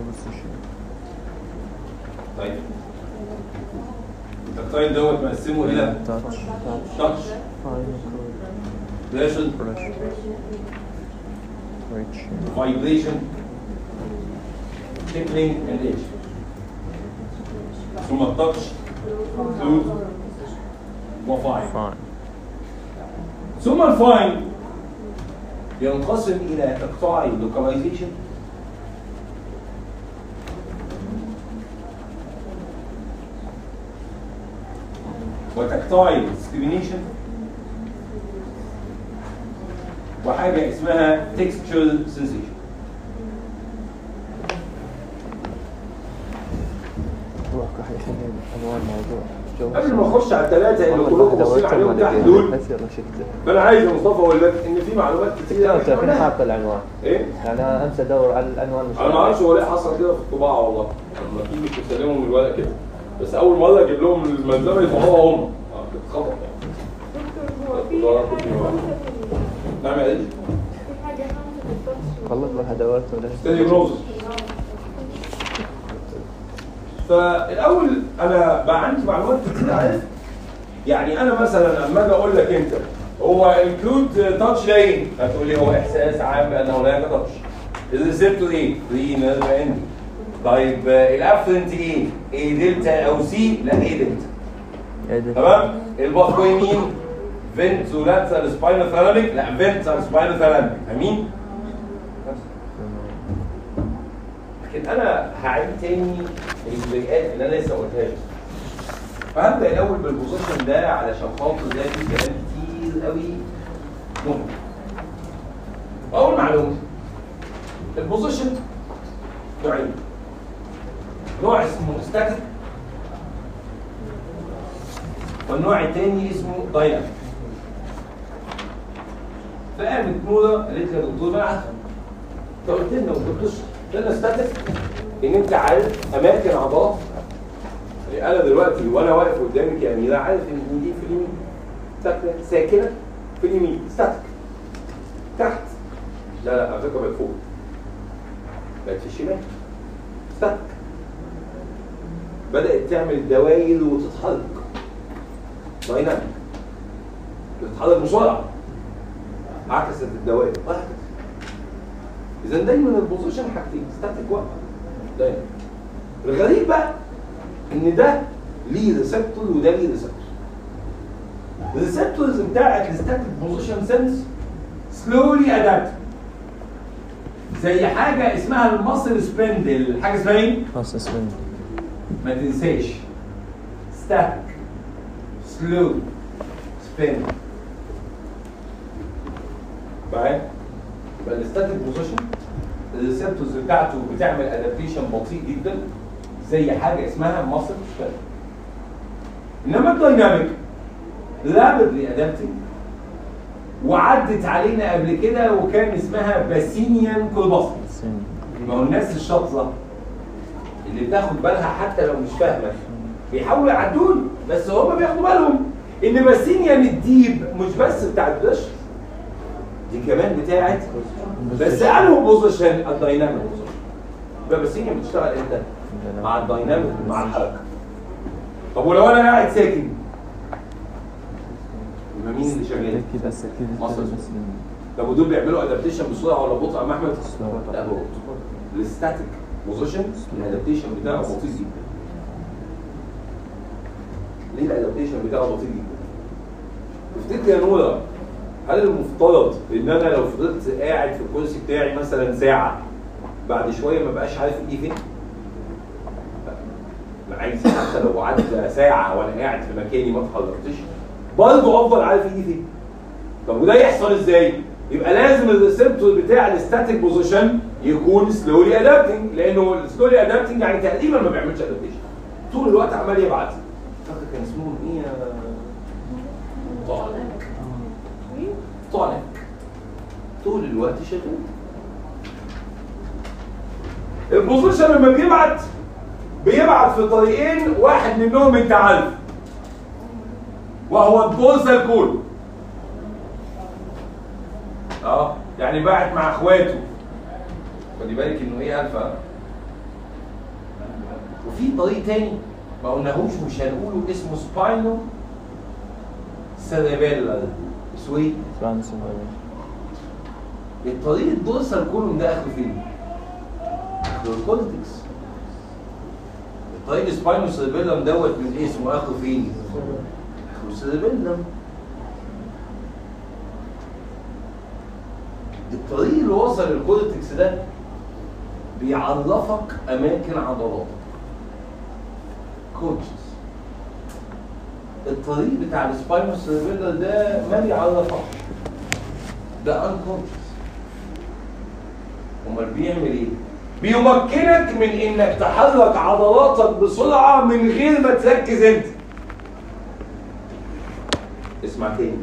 طيب التكتايل دوت مقسمه الى تاتش تاتش بريشن ريتش vibration tickling and itch ثم التاتش فلويد وفاين فاين ثم الفاين ينقسم الى تكتايل localization وتكتايل discrimination وحاجه اسمها textual sensation روح كحي خلينا انواع الموضوع قبل ما اخش على الثلاثه اللي كلكم باصين عليهم تحت دول بس يلا شفت فانا عايز يا مصطفى اقول لك ان في معلومات كتير دكتور فين حاط العنوان؟ ايه يعني انا امس ادور على العنوان مش انا ما اعرفش هو ليه حصل كده في الطباعه والله لما تيجي تستلمهم الورق كده بس اول مره اجيب لهم الملزمه يطبعوها هم اه كانت خطا يعني دكتور هو في حاجة خمسة في ال- نعم يا ريت في حاجة خمسة في التاتش خلص بقى دورت ولا ستاني بروزس فالاول انا بقى عندي معلومات كتير عارف يعني انا مثلا لما اجي اقول لك انت هو انكلود تاتش لاين هتقول لي هو احساس عام بان هناك تاتش الريسبتور ايه؟ رينال اند طيب آه، الافرنت ايه؟ ايه دلتا او سي؟ لا ايه دلتا ايه ده؟ تمام الباثوي مين فينتولاترال سباينال ثالاميك لا فينترال سباينال ثالاميك امين لكن انا هعيد تاني الجزئيات اللي انا لسه قلتها لك فهبدا الاول بالبوزيشن ده علشان خاطر ده فيه كلام كتير قوي مهم اول معلومه البوزيشن نوعين نوع اسمه ستاتيك والنوع الثاني اسمه دايناميك فقامت نوره قالت لي يا دكتور ما انا عارفه انت قلت لنا وما قلتش لنا ستاتيك ان انت عارف اماكن عضلات يعني انا دلوقتي وانا واقف قدامك يا اميره عارف ان دي في اليمين ساكنه ساكنه في اليمين ستاتيك تحت لا لا على فكره بقت فوق بقت في الشمال ستاتيك بدات تعمل دوائر وتتحرك دايناميك بتتحرك بسرعه عكست الدوائر وهكذا اذا دايما البوزيشن حاجتين ستاتيك واقفه دايما الغريب بقى ان ده ليه ريسبتور وده ليه ريسبتور الريسبتورز بتاعت الستاتيك بوزيشن سنس سلولي ادابت زي حاجه اسمها المصل سبندل حاجه اسمها ايه؟ خلاص اسمني ما تنساش ستاتيك سلو سبين معايا يبقى الستاتيك بوزيشن الريسبتورز بتاعته بتعمل ادابتيشن بطيء جدا زي حاجه اسمها ماسل سبين انما الدايناميك رابidly ادابتنج وعدت علينا قبل كده وكان اسمها باسينيان كولباسل اسمني ما هو الناس الشاطره اللي بتاخد بالها حتى لو مش فاهمه بيحاولوا يعدوني بس هما بياخدوا بالهم ان باسينيان الديب مش بس بتاع البشر دي كمان بتاعت بس انه بوزيشن الدايناميك بوزيشن يبقى باسينيان بتشتغل امتى؟ مع الدايناميك مع الحركه طب ولو انا قاعد ساكن يبقى مين اللي شغال؟ كده بس كده مصر. بس طب ودول بيعملوا ادابتيشن بسرعه ولا بطء يا عم احمد؟ بسرعة. لا بطء الستاتيك بوزيشن الادابتيشن بتاعه بطيء جدا ليه الادابتيشن بتاعه بطيء جدا؟ تفتكر يا نورا هل المفترض ان انا لو فضلت قاعد في الكرسي بتاعي مثلا ساعه بعد شويه ما بقاش عارف ايدي فين؟ لا عايز حتى لو قعدت ساعه وانا قاعد في مكاني ما اتحركتش برضه افضل عارف ايدي فين طب وده يحصل ازاي؟ يبقى لازم الريسبتور بتاع الستاتيك بوزيشن يكون سلولي ادابتنج لانه السلولي ادابتنج يعني تقريبا ما بيعملش ادابتيشن طول الوقت عمال يبعت فاكر كان اسمهم ايه يا طالق طالق طول الوقت شغال البوزيشن لما بيبعت بيبعت في طريقين واحد منهم انت عارف وهو الدوسال كول اه يعني باعت مع اخواته خدي بالك انه ايه الفا وفي طريق تاني ما قلناهوش مش هنقوله اسمه سباينو سيريبيلر اسمه ايه؟ سبحان الله الطريق الدورسال كولوم ده اخره فين؟ اخره الكورتكس الطريق السباينو سيريبيلم دوت من اسمه اخره فين؟ اخره السيريبيلم الطريق اللي وصل للكورتكس ده بيعرفك اماكن عضلاتك كونشس الطريق بتاع السباينو سيريبيلر ده ما بيعرفكش ده انكونشس امال بيعمل ايه؟ بيمكنك من انك تحرك عضلاتك بسرعه من غير ما تركز انت. اسمع تاني.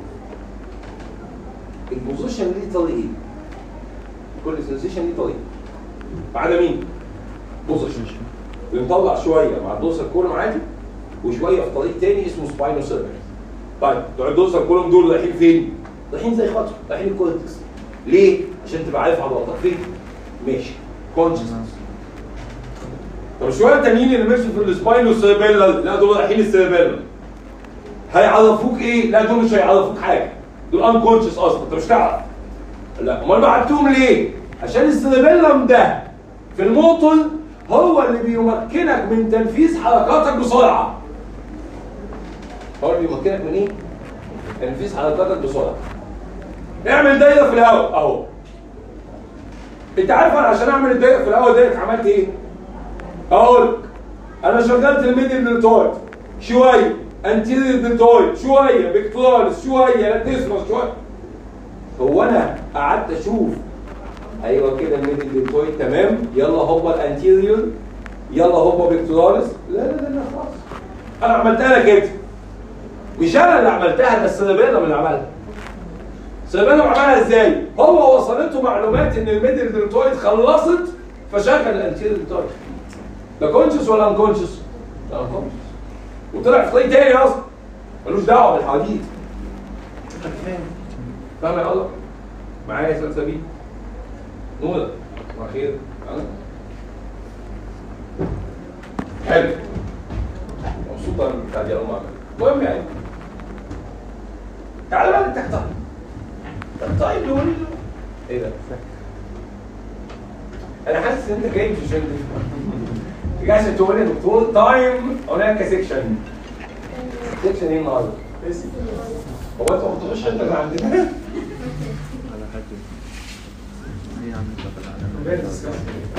البوزيشن ليه طريقين. كل سنسيشن ليه طريق. ما عدا مين؟ بوزيشن. بنطلع شويه مع الدوسر كولوم عادي وشويه في طريق تاني اسمه سباينو سيرفيس. طيب بتوع الدوسر كولوم دول رايحين فين؟ رايحين زي خاطر رايحين الكورتكس. ليه؟ عشان تبقى عارف عضلاتك فين. ماشي كونشسنس طب شويه التانيين اللي مشوا في السباينو سيربيلا لا دول رايحين السيربيلا هيعرفوك ايه؟ لا دول مش هيعرفوك حاجه دول انكونشس اصلا انت مش تعرف لا امال بعتهم ليه؟ عشان السيربيلم ده في الموتور هو اللي بيمكنك من تنفيذ حركاتك بسرعه هو اللي بيمكنك من ايه؟ تنفيذ حركاتك بسرعه اعمل دايره في الهواء اهو انت عارف انا عشان اعمل الدايره في الاول ديت عملت ايه؟ اقول لك انا شغلت الميدل دلتويد شويه انتيريور دلتويد شويه بيكتوراليس شويه لاتيسمس شويه هو انا قعدت اشوف ايوه كده الميدل دلتويد تمام يلا هوبا الانتيريور يلا هوبا بيكتوراليس لا لا لا لا خلاص انا عملتها لك انت مش انا اللي عملتها ده السيربيلا اللي عملها سيبنا عملها ازاي؟ هو وصلته معلومات ان الميدل دلتويد خلصت فشغل الانتيريور دلتويد ده كونشس ولا انكونشس؟ ده انكونشس وطلع في طريق تاني اصلا ملوش دعوه بالحديد فاهم يا الله؟ معايا يا سلسبيل نورة صباح الخير أنا. حلو مبسوطة من بتاع دي المهم المهم يعني تعالى بقى للتكتايل التكتايل دول ايه ده؟ انا حاسس ان انت جاي مش عشان تفهم جاي عشان تقول لي يا دكتور تايم هناك سيكشن سيكشن ايه النهارده؟ هو انت ما بتخش انت اللي عندنا على حاجة ليه عم نشتغل من غير ديسكاس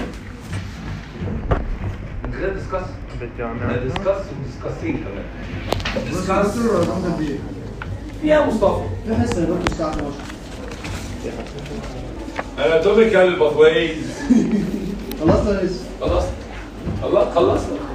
من غير ديسكاس ديسكاس وديسكاسين كمان ديسكاس فيها مصطفى في حصه يا دكتور الساعه 12 اناتوميكال باثويز خلصنا لسه خلصت خلصت خلصنا